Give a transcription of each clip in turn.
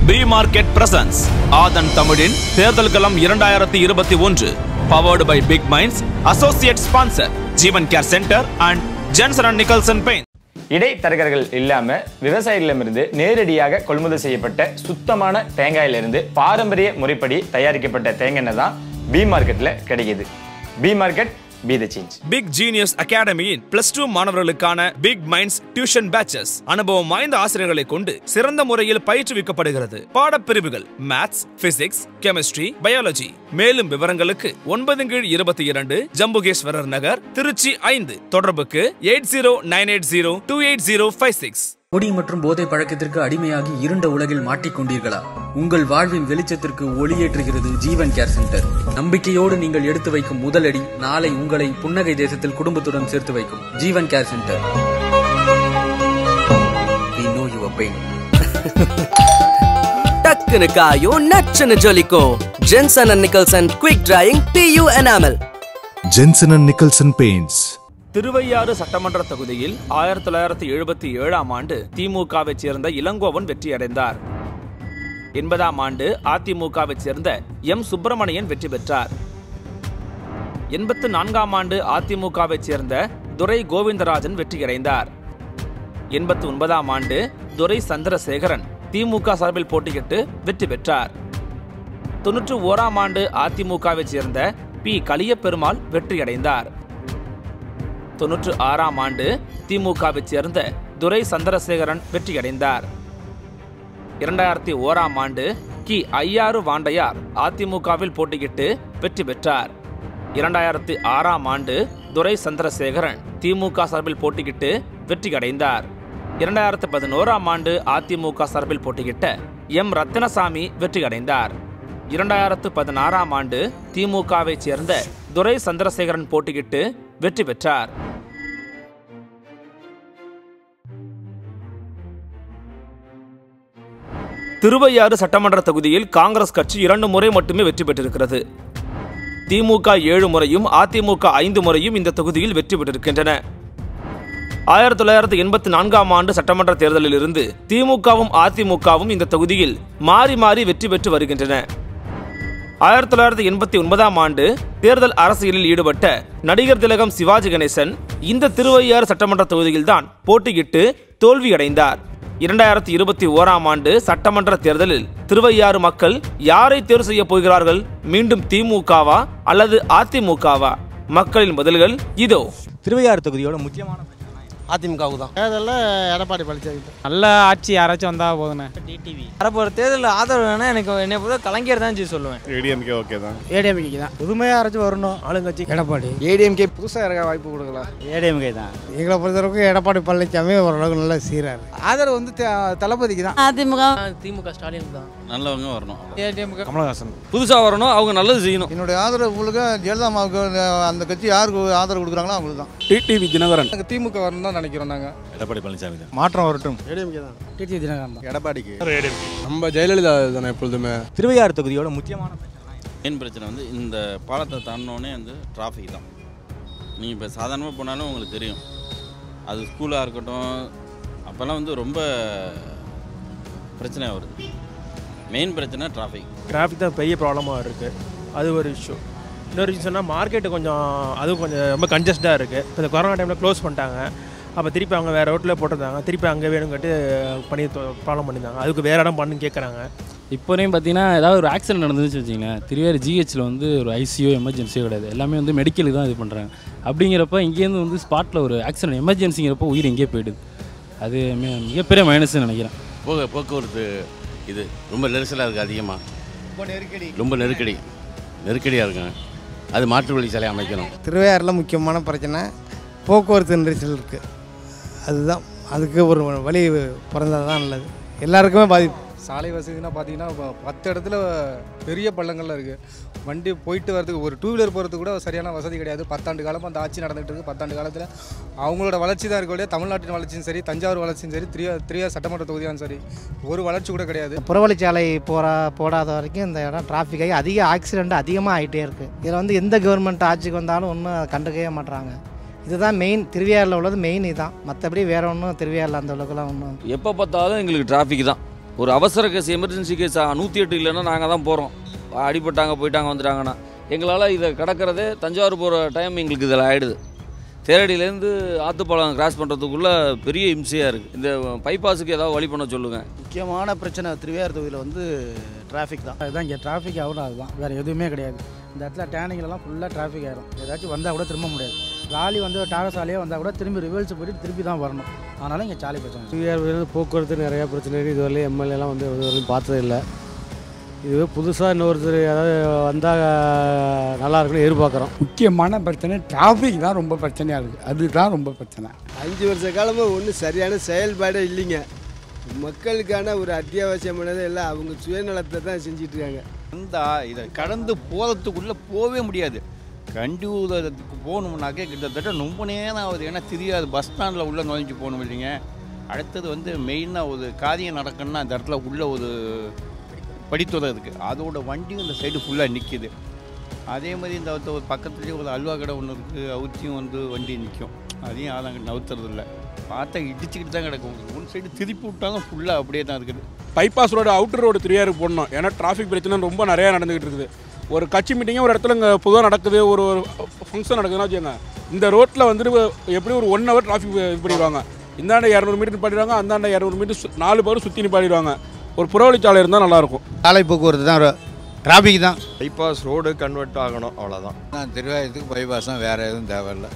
B market presence ஆதன் தமிழின் தேர்தல் களம் இரண்டாயிரத்தி இருபத்தி ஒன்று powered by Big Minds associate sponsor Jeevan care centre and Jensen and Nicholson paints இடைத்தரகர்கள் இல்லாம விவசாயிகளிடமிருந்து நேரடியாக கொள்முதல் செய்யப்பட்ட சுத்தமான தேங்காயிலிருந்து பாரம்பரிய முறைப்படி தயாரிக்கப்பட்ட தேங்காய் எண்ணெய் தான் பி மார்க்கெட்ல கிடைக்குது be market be the change Big Genius அகாடமியின் பிளஸ் டூ மாணவர்களுக்கான பிக் மைண்ட்ஸ் டியூஷன் பேச்சஸ் அனுபவம் வாய்ந்த ஆசிரியர்களை கொண்டு சிறந்த முறையில் பயிற்றுவிக்கப்படுகிறது பாடப்பிரிவுகள் மேத்ஸ் பிசிக்ஸ் கெமிஸ்ட்ரி பயாலஜி மேலும் விவரங்களுக்கு ஒன்பது கீழ் இருபத்தி இரண்டு ஜம்புகேஸ்வரர் நகர் திருச்சி ஐந்து தொடர்புக்கு eight zero nine eight zero two eight zero five six குடி மற்றும் போதை பழக்கத்திற்கு அடிமையாகி இருண்ட உலகில் மாட்டிக்கொண்டீர்களா உங்கள் வாழ்வின் வெளிச்சத்திற்கு ஒளியேற்றுகிறது ஜீவன் கேர் சென்டர் நம்பிக்கையோடு நீங்கள் எடுத்து வைக்கும் முதலடி நாளை உங்களை புன்னகை தேசத்தில் குடும்பத்துடன் சேர்த்து வைக்கும் Jeevan care centre We know your pain. டக்குனு காயும் நச்சுன்னு ஜொலிக்கும் Jensen and Nicholson quick drying PU enamel Jensen and Nicholson Paints. Thiruvaiyaru சட்டமன்ற தொகுதியில் ஆயிரத்தி தொள்ளாயிரத்தி எழுபத்தி ஏழாம் ஆண்டு திமுகவைச் சேர்ந்த இளங்கோவன் வெற்றியடைந்தார் எண்பதாம் ஆண்டு அதிமுகவைச் சேர்ந்த எம் சுப்பிரமணியன் வெற்றி பெற்றார் எண்பத்து நான்காம் ஆண்டு அதிமுகவைச் சேர்ந்த துரை கோவிந்தராஜன் வெற்றியடைந்தார் எண்பத்து ஒன்பதாம் ஆண்டு துரை சந்திரசேகரன் திமுக சார்பில் போட்டியிட்டு வெற்றி பெற்றார் தொன்னூற்று ஓராம் ஆண்டு அதிமுகவைச் சேர்ந்த பி கலியபெருமாள் வெற்றியடைந்தார் தொன்னூற்று ஆறாம் ஆண்டு திமுகவைச் சேர்ந்த துரை சந்திரசேகரன் வெற்றியடைந்தார் இரண்டாயிரத்தி ஓராம் ஆண்டு கி ஐயாறு வாண்டையார் அதிமுகவில் போட்டியிட்டு வெற்றி பெற்றார் இரண்டாயிரத்தி ஆறாம் ஆண்டு துரை சந்திரசேகரன் திமுக சார்பில் போட்டியிட்டு வெற்றியடைந்தார் இரண்டாயிரத்தி பதினோராம் ஆண்டு அதிமுக சார்பில் போட்டியிட்ட எம் ரத்தினசாமி வெற்றியடைந்தார் இரண்டாயிரத்து பதினாறாம் ஆண்டு திமுகவைச் சேர்ந்த துரை சந்திரசேகரன் போட்டியிட்டு வெற்றி பெற்றார் திருவையாறு சட்டமன்ற தொகுதியில் காங்கிரஸ் கட்சி இரண்டு முறை மட்டுமே வெற்றி பெற்றிருக்கிறது திமுக ஏழு முறையும் அதிமுக ஐந்து முறையும் இந்த தொகுதியில் வெற்றி பெற்றிருக்கின்றன ஆயிரத்தி தொள்ளாயிரத்தி எண்பத்தி நான்காம் ஆண்டு சட்டமன்ற தேர்தலில் இருந்து திமுகவும் அதிமுகவும் இந்த தொகுதியில் மாறி மாறி வெற்றி பெற்று வருகின்றன ஆயிரத்தி தொள்ளாயிரத்தி எண்பத்தி ஒன்பதாம் ஆண்டு தேர்தல் அரசியலில் ஈடுபட்ட நடிகர் திலகம் சிவாஜி கணேசன் இந்த திருவையாறு சட்டமன்ற தொகுதியில்தான் போட்டியிட்டு தோல்வியடைந்தார் இரண்டாயிரத்தி இருபத்தி ஓராம் ஆண்டு சட்டமன்ற தேர்தலில் திருவையாறு மக்கள் யாரை தேர்வு செய்ய போகிறார்கள் மீண்டும் திமுகவா அல்லது அதிமுகவா மக்களின் பதில்கள் இதோ திருவையாறு தொகுதியோட முக்கியமான அதிமுகவுக்கு தான் தேர்தலில் எடப்பாடி பழனிசாமி நல்ல ஆட்சி யாராச்சும் வந்தால் போதுண்ணே டிடிவி வரப்போகிற தேர்தலில் ஆதரவு வேணா எனக்கு என்னை பொறுத்த கலைஞர் தான் ஜி சொல்லுவேன் ஏடிஎம்கே ஓகே தான் ஏடிஎம்கே தான் புதுமையாக யாராச்சும் வரணும் ஆளுங்கட்சி எடப்பாடி ஏடிஎம்கே புதுசாக இருக்க வாய்ப்பு கொடுக்கலாம் ஏடிஎம்கே தான் எங்களை பொறுத்தவரைக்கும் எடப்பாடி பழனிசாமி ஓரளவுக்கு நல்லா சீராரு ஆதரவு வந்து த- தளபதிக்கு தான் அதிமுக திமுக ஸ்டாலின் தான் நல்லவங்க வரணும் ஏடிஎம்க கமலஹாசன் புதுசாக வரணும் அவங்க நல்லது செய்யணும் என்னுடைய ஆதரவு உங்களுக்கு ஜெயலலிதா அம்மாவுக்கு அந்த கட்சி யாருக்கு ஆதரவு கொடுக்குறாங்களோ அவங்களுக்கு தான் டிடிவி தினகரன் நாங்கள் திமுக வரணும் தான் நினைக்கிறோம் நாங்கள் எடப்பாடி பழனிசாமி தான் மாற்றம் வரட்டும் ஏடிஎம்கே தான் டிடி தினகரன் தான் எடப்பாடிக்கு நம்ம ஜெயலலிதா தானே எப்பொழுதுமே திருவையாறு தொகுதியோட முக்கியமான மெயின் பிரச்சனை வந்து இந்த பாலத்தை தாண்டினோடனே வந்து டிராஃபிக் தான் நீங்கள் இப்போ சாதாரணமாக போனாலும் உங்களுக்கு தெரியும் அது ஸ்கூலாக இருக்கட்டும் அப்போல்லாம் வந்து ரொம்ப பிரச்சனை வருது மெயின் பிரச்சனை டிராஃபிக் டிராஃபிக் தான் பெரிய ப்ராப்ளமாக இருக்குது அது ஒரு இஷ்யூ இன்னொரு விஷயம் சொன்னால் மார்க்கெட்டு கொஞ்சம் அதுவும் கொஞ்சம் ரொம்ப கன்ஜஸ்டாக இருக்குது இப்போ இந்த கொரோனா டைமில் க்ளோஸ் பண்ணிட்டாங்க அப்போ திருப்பி அவங்க வேறு ரோட்டில் போட்டிருந்தாங்க திருப்பி அங்கே வேணும் கேட்டு பண்ணி ப்ராப்ளம் பண்ணியிருந்தாங்க அதுக்கு வேறு இடம் பண்ணுன்னு கேட்குறாங்க இப்போ வரையும் பார்த்தீங்கன்னா ஏதாவது ஒரு ஆக்சிடென்ட் நடந்துச்சு வச்சிங்களேன் திருவேறு ஜிஹெச்சில் வந்து ஒரு ஐசியோ எமர்ஜென்சியோ கிடையாது எல்லாமே வந்து மெடிக்கலுக்கு தான் இது பண்ணுறாங்க அப்படிங்கிறப்ப இங்கேருந்து வந்து ஸ்பாட்டில் ஒரு ஆக்சிடென்ட் எமர்ஜென்சிங்கிறப்போ உயிர் எங்கேயே போயிடுது அது மி- மிகப்பெரிய மைனஸ்னு நினைக்கிறேன் போக போக்குவரத்து இது ரொம்ப நெரிசலாக இருக்குது அதிகமாக ரொம்ப நெருக்கடி ரொம்ப நெருக்கடி நெருக்கடியாக இருக்குங்க அது மாற்று வழி சாலை அமைக்கணும் திருவையாறில் முக்கியமான பிரச்சனை போக்குவரத்து நெரிசல் இருக்குது அதுதான் அதுக்கு ஒரு வழி பிறந்தது தான் நல்லது எல்லாருக்குமே பாதிப்பு சாலை வசதினா பார்த்தீங்கன்னா இப்போ பத்து இடத்துல பெரிய பள்ளங்கள்லாம் இருக்குது வண்டி போயிட்டு வரதுக்கு ஒரு டூ வீலர் போகிறதுக்கு கூட சரியான வசதி கிடையாது பத்தாண்டு காலமாக அந்த ஆட்சி நடந்துகிட்டு இருக்குது பத்தாண்டு காலத்தில் அவங்களோட வளர்ச்சி தான் இருக்க தமிழ்நாட்டின் வளர்ச்சியும் சரி தஞ்சாவூர் வளர்ச்சியும் சரி திரியா திரியா சட்டமன்ற தொகுதியாலும் சரி ஒரு வளர்ச்சி கூட கிடையாது புறவழிச்சாலை போகிற போடாத வரைக்கும் இந்த இடம் டிராஃபிக் ஆகி அதிக ஆக்சிடெண்ட் அதிகமாக ஆகிட்டே இருக்குது இதில் வந்து எந்த கவர்மெண்ட் ஆட்சிக்கு வந்தாலும் ஒன்றும் கண்டுக்கவே மாட்றாங்க இதுதான் மெயின் திருவியாரில் உள்ளது மெயின் இதுதான் மற்றபடி வேற ஒன்றும் திருவியாரில் அந்த அளவுக்குலாம் ஒன்றும் எப்போ பார்த்தாலும் எங்களுக்கு டிராஃபிக் தான் ஒரு அவசர கேஸ் எமர்ஜென்சி கேஸ் நூற்றி எட்டு இல்லைன்னா நாங்கள் தான் போகிறோம் அடிபட்டாங்க போயிட்டாங்க வந்துட்டாங்கன்னா எங்களால் இதை கடக்கிறதே தஞ்சாவூர் போகிற டைம் எங்களுக்கு இதில் ஆகிடுது தேரடியிலேருந்து ஆத்துப்பாலம் கிராஸ் பண்ணுறதுக்குள்ளே பெரிய இம்சையாக இருக்குது இந்த பைபாஸுக்கு ஏதாவது வழி பண்ண சொல்லுங்கள் முக்கியமான பிரச்சனை திருவையார் தொகுதியில் வந்து டிராஃபிக் தான் அதுதான் இங்கே டிராஃபிக் ஆகணும் அதுதான் வேறு எதுவுமே கிடையாது இந்த இடத்துல டேனிங்லலாம் ஃபுல்லாக டிராஃபிக் ஆயிரும் ஏதாச்சும் வந்தால் கூட திரும்ப முடியாது லாலி வந்து டாகசாலியாக வந்தால் கூட திரும்பி ரிவர்ஸ் போயிட்டு திருப்பி தான் வரணும் அதனால் இங்கே சாலை பிரச்சனை டிஆர்பிலேருந்து போக்குவரத்து நிறையா பிரச்சனை இருக்குது இதுவரையும் எம்எல்ஏலாம் வந்து இதுவரையும் பார்த்தது இல்லை இதுவே புதுசாக இன்னொருத்தர் ஏதாவது வந்தால் நல்லா இருக்குன்னு எதிர்பார்க்குறோம் முக்கியமான பிரச்சனை டிராஃபிக் தான் ரொம்ப பிரச்சனையாக இருக்குது அதுதான் ரொம்ப பிரச்சனை அஞ்சு வருஷ காலமாக ஒன்றும் சரியான செயல்பாடே இல்லைங்க மக்களுக்கான ஒரு அத்தியாவசியமானது எல்லாம் அவங்க சுயநலத்தை தான் செஞ்சிட்டு இருக்காங்க வந்தா இதை கடந்து போகிறதுக்குள்ளே போகவே முடியாது கண்டிப்பாக போகணும்னாக்கே கிட்டத்தட்ட ரொம்ப நேரம் ஆகுது ஏன்னா தெரியாது பஸ் ஸ்டாண்டில் உள்ளே நுழைஞ்சு போகணும் இல்லைங்க அடுத்தது வந்து மெயினாக ஒரு காரியம் நடக்கணும்னா அந்த இடத்துல உள்ள ஒரு படித்துறை இருக்குது அதோட வண்டியும் இந்த சைடு ஃபுல்லாக நிற்கிது அதே மாதிரி இந்த இடத்துல ஒரு பக்கத்துலேயே ஒரு அல்வா கடை ஒன்று இருக்குது அவுத்தியும் வந்து வண்டி நிற்கும் அதையும் யாரும் நவுத்துறது இல்லை பார்த்தா இடிச்சுக்கிட்டு தான் கிடக்கும் ஒன் சைடு திருப்பி விட்டாலும் ஃபுல்லாக அப்படியே தான் இருக்குது பைபாஸ் ரோடு அவுட்டர் ரோடு திருவையாருக்கு போடணும் ஏன்னா டிராஃபிக் பிரச்சனை ரொம்ப நிறையா நடந்துகிட்டு இருக்குது ஒரு கட்சி மீட்டிங்கே ஒரு இடத்துல இங்கே பொதுவாக நடக்குது ஒரு ஒரு ஃபங்க்ஷன் நடக்குதுன்னா வச்சுக்கோங்க இந்த ரோட்டில் வந்துட்டு எப்படி ஒரு ஒன் ஹவர் டிராஃபிக் இது பண்ணிடுவாங்க இந்தாண்ட இரநூறு மீட்டர் நிப்பாட்டிடுவாங்க அந்தாண்ட இரநூறு மீட்டர் நாலு பேரும் சுற்றி நிப்பாட்டிடுவாங்க ஒரு புறவழிச்சாலை இருந்தால் நல்லாயிருக்கும் சாலை போக்குவரத்து தான் டிராஃபிக் தான் பைபாஸ் ரோடு கன்வெர்ட் ஆகணும் அவ்வளோதான் திருவாயத்துக்கு பைபாஸ் தான் வேறு எதுவும் தேவையில்லை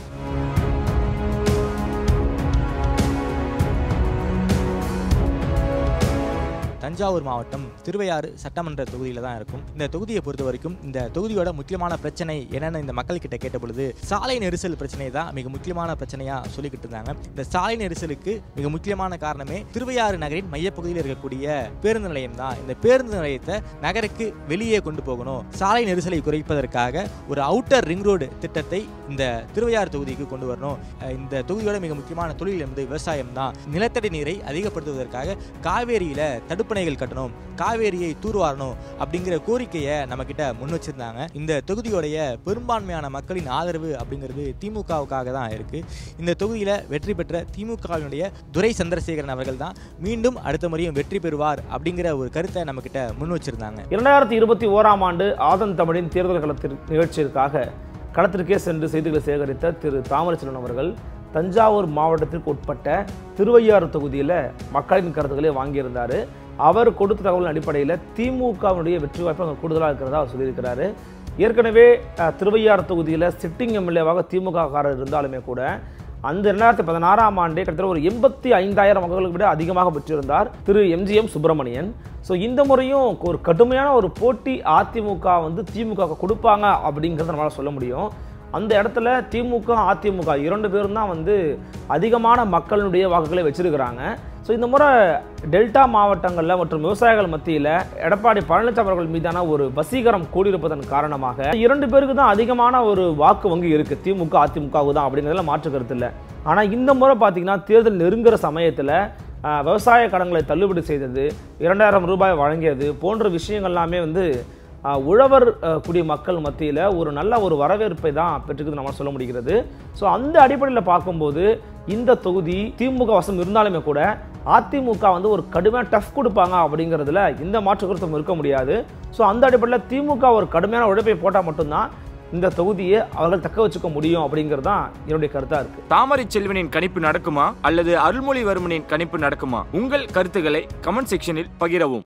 தஞ்சாவூர் மாவட்டம் திருவையாறு சட்டமன்ற தொகுதியில் தான் இருக்கும் இந்த தொகுதியை பொறுத்த வரைக்கும் இந்த தொகுதியோட முக்கியமான பிரச்சனை என்னென்னு இந்த மக்கள் கிட்ட கேட்ட பொழுது சாலை நெரிசல் பிரச்சனை தான் மிக முக்கியமான பிரச்சனையா சொல்லிக்கிட்டு இருந்தாங்க இந்த சாலை நெரிசலுக்கு மிக முக்கியமான காரணமே திருவையாறு நகரின் மையப்பகுதியில் இருக்கக்கூடிய பேருந்து நிலையம் தான் இந்த பேருந்து நிலையத்தை நகருக்கு வெளியே கொண்டு போகணும் சாலை நெரிசலை குறைப்பதற்காக ஒரு அவுட்டர் ரிங் ரோடு திட்டத்தை இந்த திருவையாறு தொகுதிக்கு கொண்டு வரணும் அஹ் இந்த தொகுதியோட மிக முக்கியமான தொழில் என்பது விவசாயம் தான் நிலத்தடி நீரை அதிகப்படுத்துவதற்காக காவேரியில தடுப்பணைகள் கட்டணும் காவேரியை தூர்வாரணும் அப்படிங்கிற கோரிக்கையை நம்ம கிட்ட முன் வச்சிருந்தாங்க இந்த தொகுதியோடைய பெரும்பான்மையான மக்களின் ஆதரவு அப்படிங்கிறது திமுகவுக்காக தான் இருக்கு இந்த தொகுதியில வெற்றி பெற்ற திமுகவினுடைய துரை சந்திரசேகரன் அவர்கள் தான் மீண்டும் அடுத்த முறையும் வெற்றி பெறுவார் அப்படிங்கிற ஒரு கருத்தை நம்ம கிட்ட முன் வச்சிருந்தாங்க இரண்டாயிரத்தி இருபத்தி ஓராம் ஆண்டு ஆதன் தமிழின் தேர்தல் களத்தில் நிகழ்ச்சிக்காக களத்திற்கே சென்று செய்திகளை சேகரித்த திரு தாமரச்செல்வன் அவர்கள் தஞ்சாவூர் மாவட்டத்திற்கு உட்பட்ட திருவையாறு தொகுதியில் மக்களின் கருத்துக்களை வாங்கியிருந்தார் அவர் கொடுத்த தகவலின் அடிப்படையில் திமுகவினுடைய வெற்றி வாய்ப்பு அங்கே கூடுதலாக இருக்கிறதா அவர் சொல்லியிருக்கிறாரு ஏற்கனவே அஹ், திருவையாறு தொகுதியில் சிட்டிங் எம்எல்ஏவாக திமுக காரர் இருந்தாலுமே கூட அந்த ரெண்டாயிரத்தி பதினாறாம் ஆண்டே கிட்டத்தட்ட ஒரு எண்பத்தி ஐந்தாயிரம் வாக்குகளுக்கு விட அதிகமாக பெற்றிருந்தார் திரு எம்ஜிஎம் சுப்பிரமணியன் ஸோ இந்த முறையும் ஒரு கடுமையான ஒரு போட்டி அதிமுக வந்து திமுக க்கு கொடுப்பாங்க அப்படிங்கிறத நம்மளால் சொல்ல முடியும் அந்த இடத்துல திமுக அதிமுக இரண்டு பேரும் தான் வந்து அதிகமான மக்களுடைய வாக்குகளை வச்சிருக்கிறாங்க ஸோ இந்த முறை டெல்டா மாவட்டங்களில் மற்றும் விவசாயிகள் மத்தியில் எடப்பாடி பழனிசாமி அவர்கள் மீதான ஒரு வசீகரம் கூடியிருப்பதன் காரணமாக இரண்டு பேருக்கு தான் அதிகமான ஒரு வாக்கு வங்கி இருக்குது திமுக அதிமுகவுக்கு தான் அப்படிங்கிறதுல மாற்று கருத்து இல்லை ஆனால் இந்த முறை பார்த்தீங்கன்னா தேர்தல் நெருங்குற சமயத்தில் ஆஹ், விவசாய கடன்களை தள்ளுபடி செய்தது இரண்டாயிரம் ரூபாய் வழங்கியது போன்ற விஷயங்கள் எல்லாமே வந்து ஆஹ், உழவர் ஆஹ், குடி மக்கள் மத்தியில் ஒரு நல்ல ஒரு வரவேற்பை தான் பெற்றுக்குது நம்ம சொல்ல முடிகிறது ஸோ அந்த அடிப்படையில் பார்க்கும்போது இந்த தொகுதி திமுக வசம் இருந்தாலுமே கூட அதிமுக வந்து ஒரு கடுமையான டஃப் கொடுப்பாங்க அப்படிங்கிறதுல இந்த மாற்று கருத்தும் இருக்க முடியாது ஸோ அந்த அடிப்படையில் திமுக ஒரு கடுமையான உழைப்பை போட்டால் மட்டும்தான் இந்த தொகுதியை அவர்கள் தக்க வச்சுக்க முடியும் அப்படிங்கிறது தான் என்னுடைய கருத்தாக இருக்குது தாமரை செல்வனின் கணிப்பு நடக்குமா அல்லது அருள்மொழிவர்மனின் கணிப்பு நடக்குமா உங்கள் கருத்துக்களை கமெண்ட் செக்ஷனில் பகிரவும்